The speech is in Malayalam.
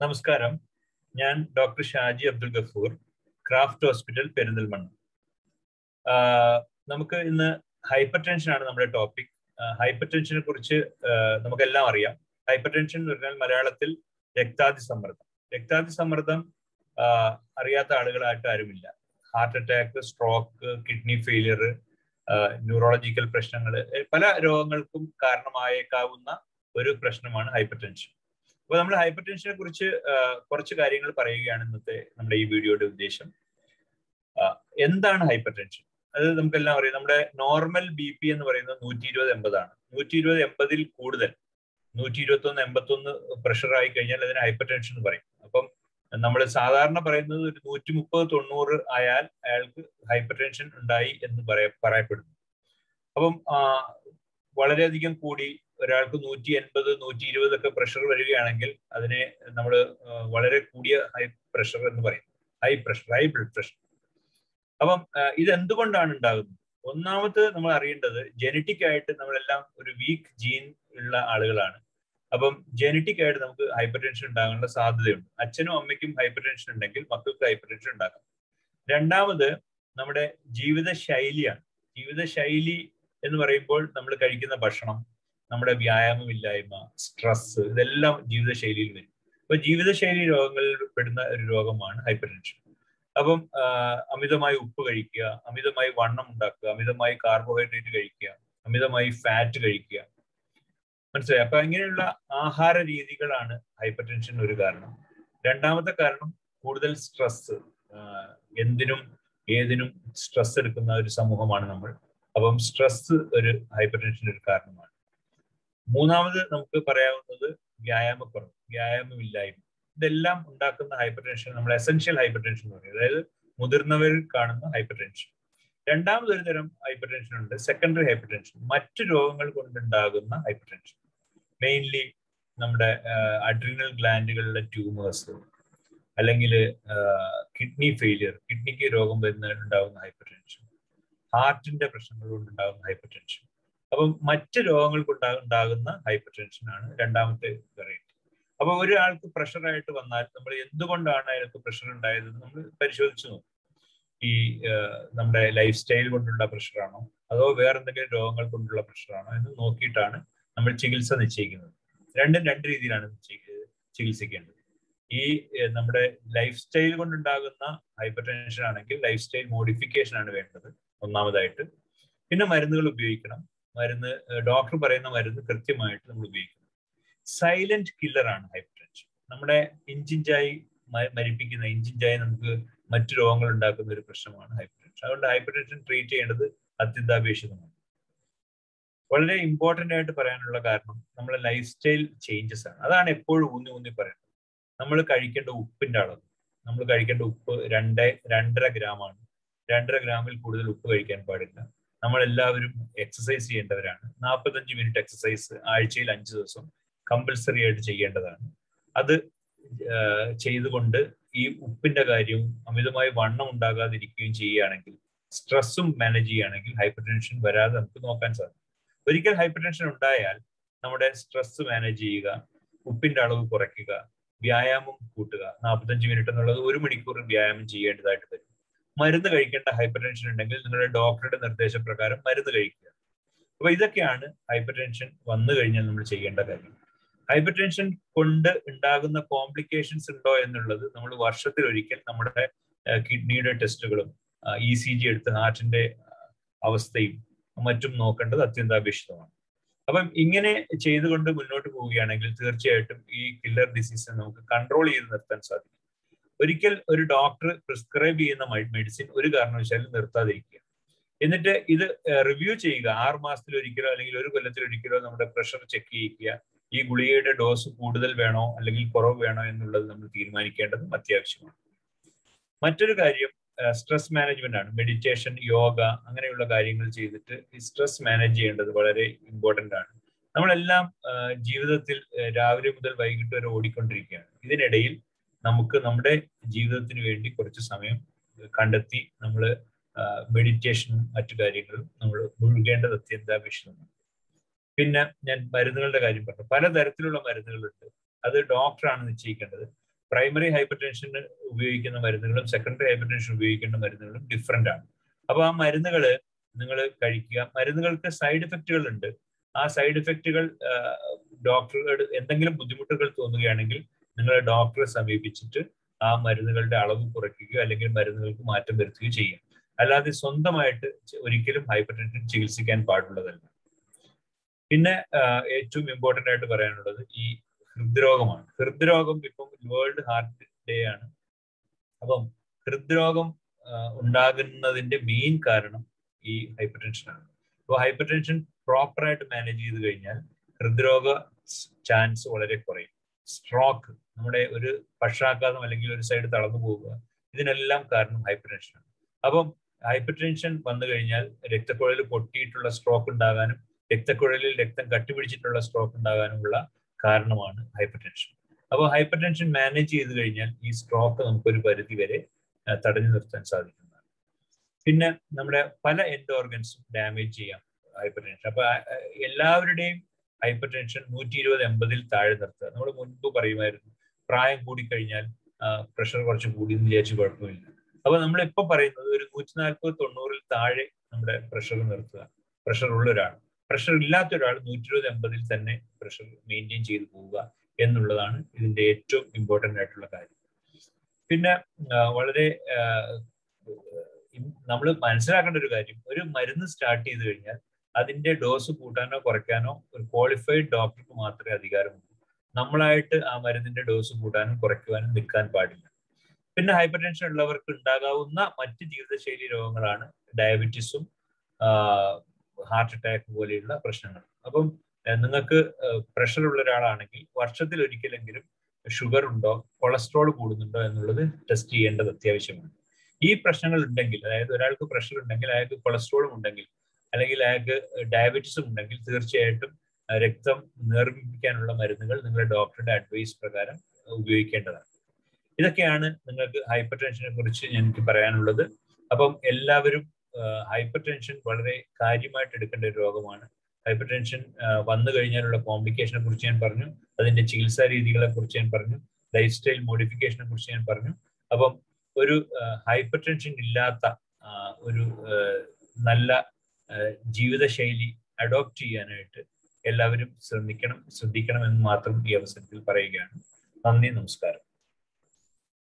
നമസ്കാരം ഞാൻ doctor Shaji Abdul Gafoor craft hospital Perinthalmanna നമുക്ക് ഇന്ന് ഹൈപ്പർ ടെൻഷൻ ആണ് നമ്മുടെ ടോപ്പിക് ഹൈപ്പർ ടെൻഷനെ കുറിച്ച് നമുക്കെല്ലാം അറിയാം ഹൈപ്പർ ടെൻഷൻ എന്ന് പറഞ്ഞാൽ മലയാളത്തിൽ രക്താതി സമ്മർദ്ദം രക്താതി സമ്മർദ്ദം അറിയാത്ത ആളുകളായിട്ട് ആരുമില്ല heart attack stroke kidney failure neurological പ്രശ്നങ്ങൾ പല രോഗങ്ങൾക്കും കാരണമായേക്കാവുന്ന ഒരു പ്രശ്നമാണ് ഹൈപ്പർ ടെൻഷൻ അപ്പോൾ നമ്മൾ ഹൈപ്പർ ടെൻഷനെ കുറിച്ച് കുറച്ച് കാര്യങ്ങൾ പറയുകയാണ് ഇന്നത്തെ നമ്മുടെ ഈ വീഡിയോയുടെ ഉദ്ദേശം എന്താണ് ഹൈപ്പർ ടെൻഷൻ അത് നമുക്കെല്ലാം അറിയാം നമ്മുടെ നോർമൽ ബി പി എന്ന് പറയുന്നത് നൂറ്റി ഇരുപത് എൺപതാണ് നൂറ്റി ഇരുപത് എൺപതിൽ കൂടുതൽ നൂറ്റി ഇരുപത്തി ഒന്ന് എൺപത്തി ഒന്ന് പ്രഷർ ആയി കഴിഞ്ഞാൽ അതിന് ഹൈപ്പർ ടെൻഷൻ എന്ന് പറയും അപ്പം നമ്മൾ സാധാരണ പറയുന്നത് ഒരു നൂറ്റി മുപ്പത് തൊണ്ണൂറ് ആയാൽ അയാൾക്ക് ഹൈപ്പർ ടെൻഷൻ ഉണ്ടായി എന്ന് പറയ പറയപ്പെടുന്നു അപ്പം വളരെയധികം കൂടി ഒരാൾക്ക് നൂറ്റി എൺപത് നൂറ്റി ഇരുപത് ഒക്കെ പ്രഷർ വരികയാണെങ്കിൽ അതിനെ നമ്മൾ വളരെ കൂടിയ ഹൈ പ്രഷർ എന്ന് പറയും high pressure high blood pressure അപ്പം ഇത് എന്തുകൊണ്ടാണ് ഉണ്ടാകുന്നത് ഒന്നാമത് നമ്മൾ അറിയേണ്ടത് ജനറ്റിക് ആയിട്ട് നമ്മളെല്ലാം ഒരു വീക്ക് ജീൻ ഉള്ള ആളുകളാണ് അപ്പം ജനറ്റിക് ആയിട്ട് നമുക്ക് ഹൈപ്പർ ടെൻഷൻ ഉണ്ടാകാനുള്ള സാധ്യതയുണ്ട് അച്ഛനും അമ്മയ്ക്കും ഹൈപ്പർ ടെൻഷൻ ഉണ്ടെങ്കിൽ മക്കൾക്ക് ഹൈപ്പർ ടെൻഷൻ ഉണ്ടാകാം രണ്ടാമത് നമ്മുടെ ജീവിത ശൈലിയാണ് ജീവിത ശൈലി എന്ന് പറയുമ്പോൾ നമ്മൾ കഴിക്കുന്ന ഭക്ഷണം നമ്മുടെ വ്യായാമമില്ലായ്മ സ്ട്രെസ് ഇതെല്ലാം ജീവിതശൈലിയിൽ വരും അപ്പൊ ജീവിതശൈലി രോഗങ്ങളിൽ പെടുന്ന ഒരു രോഗമാണ് ഹൈപ്പർ ടെൻഷൻ അപ്പം അമിതമായി ഉപ്പ് കഴിക്കുക അമിതമായി വണ്ണം ഉണ്ടാക്കുക അമിതമായി കാർബോഹൈഡ്രേറ്റ് കഴിക്കുക അമിതമായി ഫാറ്റ് കഴിക്കുക മനസ്സിലായി അപ്പൊ ഇങ്ങനെയുള്ള ആഹാര രീതികളാണ് ഹൈപ്പർ ടെൻഷൻ ഒരു കാരണം രണ്ടാമത്തെ കാരണം കൂടുതൽ സ്ട്രെസ് എന്തിനും ഏതിനും സ്ട്രെസ് എടുക്കുന്ന ഒരു സമൂഹമാണ് നമ്മൾ അപ്പം സ്ട്രെസ് ഒരു ഹൈപ്പർ ടെൻഷൻ ഒരു കാരണമാണ് മൂന്നാമത് നമുക്ക് പറയാവുന്നത് വ്യായാമക്കുറവ് വ്യായാമമില്ലായ്മ ഇതെല്ലാം ഉണ്ടാക്കുന്ന ഹൈപ്പർ ടെൻഷൻ നമ്മൾ എസെൻഷ്യൽ ഹൈപ്പർ ടെൻഷൻ എന്ന് പറയും അതായത് മുതിർന്നവരിൽ കാണുന്ന ഹൈപ്പർ ടെൻഷൻ രണ്ടാമതൊരു തരം ഹൈപ്പർ ടെൻഷൻ ഉണ്ട് സെക്കൻഡറി ഹൈപ്പർ ടെൻഷൻ മറ്റു രോഗങ്ങൾ കൊണ്ടുണ്ടാകുന്ന ഹൈപ്പർ ടെൻഷൻ മെയിൻലി നമ്മുടെ അഡ്രിനൽ ഗ്ലാൻഡുകളിലെ ട്യൂമേഴ്സ് അല്ലെങ്കിൽ കിഡ്നി ഫെയിലിയർ കിഡ്നിക്ക് രോഗം വരുന്ന ഉണ്ടാകുന്ന ഹൈപ്പർ ടെൻഷൻ ഹാർട്ടിന്റെ പ്രശ്നങ്ങൾ കൊണ്ടുണ്ടാകുന്ന ഹൈപ്പർ ടെൻഷൻ അപ്പം മറ്റ് രോഗങ്ങൾ ഉണ്ടാകുന്ന ഹൈപ്പർ ടെൻഷൻ ആണ് രണ്ടാമത്തെ വെറൈറ്റി അപ്പൊ ഒരാൾക്ക് പ്രഷർ ആയിട്ട് വന്നാൽ നമ്മൾ എന്തുകൊണ്ടാണ് അയാൾക്ക് പ്രഷർ ഉണ്ടായത് നമ്മൾ പരിശോധിച്ചു നോക്കും ഈ നമ്മുടെ ലൈഫ് സ്റ്റൈൽ കൊണ്ടുള്ള പ്രഷറാണോ അതോ വേറെ എന്തെങ്കിലും രോഗങ്ങൾ കൊണ്ടുള്ള പ്രഷറാണോ എന്ന് നോക്കിയിട്ടാണ് നമ്മൾ ചികിത്സ നിശ്ചയിക്കുന്നത് രണ്ടും രണ്ട് രീതിയിലാണ് ചികിത്സിക്കേണ്ടത് ഈ നമ്മുടെ ലൈഫ് സ്റ്റൈൽ കൊണ്ടുണ്ടാകുന്ന ഹൈപ്പർ ടെൻഷൻ ആണെങ്കിൽ ലൈഫ് സ്റ്റൈൽ മോഡിഫിക്കേഷൻ ആണ് വേണ്ടത് ഒന്നാമതായിട്ട് പിന്നെ മരുന്നുകൾ ഉപയോഗിക്കണം മരുന്ന് ഡോക്ടർ പറയുന്ന മരുന്ന് കൃത്യമായിട്ട് നമ്മൾ ഉപയോഗിക്കണം സൈലന്റ് കില്ലറാണ് ഹൈപ്പർ ടെൻഷൻ നമ്മുടെ ഇഞ്ചിഞ്ചായി മരിപ്പിക്കുന്ന ഇഞ്ചിഞ്ചായി നമുക്ക് മറ്റു രോഗങ്ങൾ ഉണ്ടാക്കുന്ന ഒരു പ്രശ്നമാണ് ഹൈപ്പർ ടെൻഷൻ അതുകൊണ്ട് ഹൈപ്പർ ടെൻഷൻ ട്രീറ്റ് ചെയ്യേണ്ടത് അത്യന്താപേക്ഷിതമാണ് വളരെ ഇമ്പോർട്ടന്റ് ആയിട്ട് പറയാനുള്ള കാരണം നമ്മളെ ലൈഫ് സ്റ്റൈൽ ചേഞ്ചസ് ആണ് അതാണ് എപ്പോഴും ഊന്നി ഊന്നി പറയുന്നത് നമ്മൾ കഴിക്കേണ്ട ഉപ്പിന്റെ അളവ് നമ്മൾ കഴിക്കേണ്ട ഉപ്പ് രണ്ട് രണ്ടര ഗ്രാം ആണ് രണ്ടര ഗ്രാമിൽ കൂടുതൽ ഉപ്പ് കഴിക്കാൻ പാടില്ല നമ്മൾ എല്ലാവരും എക്സസൈസ് ചെയ്യേണ്ടവരാണ് നാൽപ്പത്തഞ്ച് മിനിറ്റ് എക്സസൈസ് ആഴ്ചയിൽ അഞ്ച് ദിവസം കമ്പൽസറി ആയിട്ട് ചെയ്യേണ്ടതാണ് അത് ചെയ്തുകൊണ്ട് ഈ ഉപ്പിന്റെ കാര്യവും അമിതമായി വണ്ണം ഉണ്ടാകാതിരിക്കുകയും ചെയ്യുകയാണെങ്കിൽ സ്ട്രെസ്സും മാനേജ് ചെയ്യുകയാണെങ്കിൽ ഹൈപ്പർ ടെൻഷൻ വരാതെ നമുക്ക് നോക്കാൻ സാധിക്കും ഒരിക്കൽ ഹൈപ്പർ ടെൻഷൻ ഉണ്ടായാൽ നമ്മുടെ സ്ട്രെസ് മാനേജ് ചെയ്യുക ഉപ്പിന്റെ അളവ് കുറയ്ക്കുക വ്യായാമം കൂട്ടുക നാൽപ്പത്തഞ്ച് മിനിറ്റ് എന്നുള്ളത് ഒരു മണിക്കൂർ വ്യായാമം ചെയ്യേണ്ടതായിട്ട് വരും മരുന്ന് കഴിക്കേണ്ട ഹൈപ്പർ ടെൻഷൻ ഉണ്ടെങ്കിൽ നിങ്ങളുടെ ഡോക്ടറുടെ നിർദ്ദേശപ്രകാരം മരുന്ന് കഴിക്കുക അപ്പൊ ഇതൊക്കെയാണ് ഹൈപ്പർ ടെൻഷൻ വന്നു കഴിഞ്ഞാൽ നമ്മൾ ചെയ്യേണ്ട കാര്യം ഹൈപ്പർ ടെൻഷൻ കൊണ്ട് ഉണ്ടാകുന്ന കോംപ്ലിക്കേഷൻസ് ഉണ്ടോ എന്നുള്ളത് നമ്മൾ വർഷത്തിൽ ഒരിക്കൽ നമ്മുടെ കിഡ്നിയുടെ ടെസ്റ്റുകളും ഇ സി ജി എടുത്ത് ഹാർട്ടിന്റെ അവസ്ഥയും മറ്റും നോക്കേണ്ടത് അത്യന്താപേക്ഷിതമാണ് അപ്പം ഇങ്ങനെ ചെയ്തുകൊണ്ട് മുന്നോട്ട് പോവുകയാണെങ്കിൽ തീർച്ചയായിട്ടും ഈ കില്ലർ ഡിസീസിനെ നമുക്ക് കൺട്രോൾ ചെയ്ത് നിർത്താൻ സാധിക്കും ഒരിക്കൽ ഒരു ഡോക്ടർ പ്രിസ്ക്രൈബ് ചെയ്യുന്ന മെഡിസിൻ ഒരു കാരണവശാലും നിർത്താതിരിക്കുക എന്നിട്ട് ഇത് റിവ്യൂ ചെയ്യുക ആറ് മാസത്തിൽ ഒരിക്കലോ അല്ലെങ്കിൽ ഒരു കൊല്ലത്തിൽ ഒരിക്കലോ നമ്മുടെ പ്രഷർ ചെക്ക് ചെയ്യിക്കുക ഈ ഗുളികയുടെ ഡോസ് കൂടുതൽ വേണോ അല്ലെങ്കിൽ കുറവ് വേണോ എന്നുള്ളത് നമ്മൾ തീരുമാനിക്കേണ്ടതും അത്യാവശ്യമാണ് മറ്റൊരു കാര്യം സ്ട്രെസ് മാനേജ്മെന്റ് ആണ് മെഡിറ്റേഷൻ യോഗ അങ്ങനെയുള്ള കാര്യങ്ങൾ ചെയ്തിട്ട് ഈ സ്ട്രെസ് മാനേജ് ചെയ്യേണ്ടത് വളരെ ഇമ്പോർട്ടന്റ് ആണ് നമ്മളെല്ലാം ജീവിതത്തിൽ രാവിലെ മുതൽ വൈകിട്ട് വരെ ഓടിക്കൊണ്ടിരിക്കുകയാണ് ഇതിനിടയിൽ നമുക്ക് നമ്മുടെ ജീവിതത്തിന് വേണ്ടി കുറച്ച് സമയം കണ്ടെത്തി നമ്മൾ മെഡിറ്റേഷനും മറ്റു കാര്യങ്ങളും നമ്മൾ മുഴുകേണ്ടത് അത്യന്താപേക്ഷിതമാണ് പിന്നെ ഞാൻ മരുന്നുകളുടെ കാര്യം പറഞ്ഞു പലതരത്തിലുള്ള മരുന്നുകളുണ്ട് അത് ഡോക്ടറാണ് നിശ്ചയിക്കേണ്ടത് പ്രൈമറി ഹൈപ്പർ ടെൻഷന് ഉപയോഗിക്കുന്ന മരുന്നുകളും സെക്കൻഡറി ഹൈപ്പർ ടെൻഷൻ ഉപയോഗിക്കുന്ന മരുന്നുകളും ഡിഫറെന്റ് ആണ് അപ്പൊ ആ മരുന്നുകൾ നിങ്ങൾ കഴിക്കുക മരുന്നുകൾക്ക് സൈഡ് ഇഫക്റ്റുകൾ ഉണ്ട് ആ സൈഡ് ഇഫക്റ്റുകൾ ഡോക്ടറുകൾ എന്തെങ്കിലും ബുദ്ധിമുട്ടുകൾ തോന്നുകയാണെങ്കിൽ നിങ്ങൾ ഡോക്ടറെ സമീപിച്ചിട്ട് ആ മരുന്നുകളുടെ അളവ് കുറയ്ക്കുകയോ അല്ലെങ്കിൽ മരുന്നുകൾക്ക് മാറ്റം വരുത്തുകയോ ചെയ്യാം അല്ലാതെ സ്വന്തമായിട്ട് ഒരിക്കലും ഹൈപ്പർ ടെൻഷൻ ചികിത്സിക്കാൻ പാടുള്ളതല്ല പിന്നെ ഏറ്റവും ഇമ്പോർട്ടന്റ് ആയിട്ട് പറയാനുള്ളത് ഈ ഹൃദ്രോഗമാണ് ഹൃദ്രോഗം ഇപ്പം വേൾഡ് ഹാർട്ട് ഡേ ആണ് അപ്പം ഹൃദ്രോഗം ഉണ്ടാകുന്നതിന്റെ മെയിൻ കാരണം ഈ ഹൈപ്പർ ടെൻഷനാണ് അപ്പോൾ ഹൈപ്പർ ടെൻഷൻ പ്രോപ്പറായിട്ട് മാനേജ് ചെയ്ത് കഴിഞ്ഞാൽ ഹൃദ്രോഗ ചാൻസ് വളരെ കുറയും സ്ട്രോക്ക് നമ്മുടെ ഒരു പക്ഷാഘാതം അല്ലെങ്കിൽ ഒരു സൈഡ് തളർന്നു പോവുക ഇതിനെല്ലാം കാരണം ഹൈപ്പർ ടെൻഷനാണ് അപ്പം ഹൈപ്പർ ടെൻഷൻ വന്നു കഴിഞ്ഞാൽ രക്തക്കുഴൽ പൊട്ടിയിട്ടുള്ള സ്ട്രോക്ക് ഉണ്ടാകാനും രക്തക്കുഴലിൽ രക്തം കട്ടിപിടിച്ചിട്ടുള്ള സ്ട്രോക്ക് ഉണ്ടാകാനുമുള്ള കാരണമാണ് ഹൈപ്പർ ടെൻഷൻ അപ്പോൾ ഹൈപ്പർ ടെൻഷൻ മാനേജ് ചെയ്ത് കഴിഞ്ഞാൽ ഈ സ്ട്രോക്ക് നമുക്കൊരു പരിധി വരെ തടഞ്ഞു നിർത്താൻ സാധിക്കുന്നതാണ് പിന്നെ നമ്മുടെ പല എൻഡ് ഓർഗൻസും ഡാമേജ് ചെയ്യാം ഹൈപ്പർ ടെൻഷൻ അപ്പൊ എല്ലാവരുടെയും ഹൈപ്പർ ടെൻഷൻ നൂറ്റി ഇരുപത് എൺപതിൽ താഴെ നിർത്തുക നമ്മൾ മുൻപ് പറയുമായിരുന്നു പ്രായം കൂടിക്കഴിഞ്ഞാൽ പ്രഷർ കുറച്ച് കൂടി എന്ന് വിചാരിച്ച് കുഴപ്പമില്ല അപ്പൊ നമ്മൾ ഇപ്പൊ പറയുന്നത് ഒരു നൂറ്റി നാൽപ്പത് തൊണ്ണൂറിൽ താഴെ നമ്മുടെ പ്രഷർ നിർത്തുക പ്രഷർ ഉള്ള ഒരാൾ പ്രഷർ ഇല്ലാത്ത ഒരാൾ നൂറ്റി ഇരുപത് എൺപതിൽ തന്നെ പ്രഷർ മെയിൻറ്റെയിൻ ചെയ്തു പോവുക എന്നുള്ളതാണ് ഇതിന്റെ ഏറ്റവും ഇമ്പോർട്ടൻ്റ് ആയിട്ടുള്ള കാര്യം പിന്നെ വളരെ നമ്മൾ മനസ്സിലാക്കേണ്ട ഒരു കാര്യം ഒരു മരുന്ന് സ്റ്റാർട്ട് ചെയ്ത് കഴിഞ്ഞാൽ അതിന്റെ ഡോസ് കൂട്ടാനോ കുറയ്ക്കാനോ ഒരു ക്വാളിഫൈഡ് ഡോക്ടർക്ക് മാത്രമേ അധികാരമുള്ളൂ നമ്മളായിട്ട് ആ മരുന്നിന്റെ ഡോസ് കൂട്ടാനും കുറയ്ക്കുവാനും നിൽക്കാൻ പാടില്ല പിന്നെ ഹൈപ്പർ ടെൻഷൻ ഉള്ളവർക്ക് ഉണ്ടാകാവുന്ന മറ്റ് ജീവിതശൈലി രോഗങ്ങളാണ് ഡയബറ്റീസും ഹാർട്ട് അറ്റാക്ക് പോലെയുള്ള പ്രശ്നങ്ങൾ അപ്പം നിങ്ങൾക്ക് പ്രഷർ ഉള്ള ഒരാളാണെങ്കിൽ വർഷത്തിൽ ഒരിക്കലെങ്കിലും ഷുഗർ ഉണ്ടോ കൊളസ്ട്രോൾ കൂടുന്നുണ്ടോ എന്നുള്ളത് ടെസ്റ്റ് ചെയ്യേണ്ടത് അത്യാവശ്യമാണ് ഈ പ്രശ്നങ്ങൾ ഉണ്ടെങ്കിൽ അതായത് ഒരാൾക്ക് പ്രഷർ ഉണ്ടെങ്കിൽ അയാൾക്ക് കൊളസ്ട്രോളും ഉണ്ടെങ്കിൽ അല്ലെങ്കിൽ അയാൾക്ക് ഡയബറ്റീസും ഉണ്ടെങ്കിൽ തീർച്ചയായിട്ടും രക്തം നിർമ്മിപ്പിക്കാനുള്ള മരുന്നുകൾ നിങ്ങളുടെ ഡോക്ടറുടെ അഡ്വൈസ് പ്രകാരം ഉപയോഗിക്കേണ്ടതാണ് ഇതൊക്കെയാണ് നിങ്ങൾക്ക് ഹൈപ്പർ ടെൻഷനെ കുറിച്ച് എനിക്ക് പറയാനുള്ളത് അപ്പം എല്ലാവരും ഹൈപ്പർ ടെൻഷൻ വളരെ കാര്യമായിട്ട് എടുക്കേണ്ട ഒരു രോഗമാണ് ഹൈപ്പർ ടെൻഷൻ വന്നു കഴിഞ്ഞാലുള്ള കോംപ്ലിക്കേഷനെ കുറിച്ച് ഞാൻ പറഞ്ഞു അതിന്റെ ചികിത്സാ രീതികളെ കുറിച്ച് ഞാൻ പറഞ്ഞു ലൈഫ് സ്റ്റൈൽ മോഡിഫിക്കേഷനെ കുറിച്ച് ഞാൻ പറഞ്ഞു അപ്പം ഒരു ഹൈപ്പർ ടെൻഷൻ ഇല്ലാത്ത ഒരു നല്ല ജീവിതശൈലി അഡോപ്റ്റ് ചെയ്യാനായിട്ട് എല്ലാവരും ശ്രമിക്കണം ശ്രദ്ധിക്കണം എന്ന് മാത്രം ഈ അവസരത്തിൽ പറയുകയാണ് നന്ദി നമസ്കാരം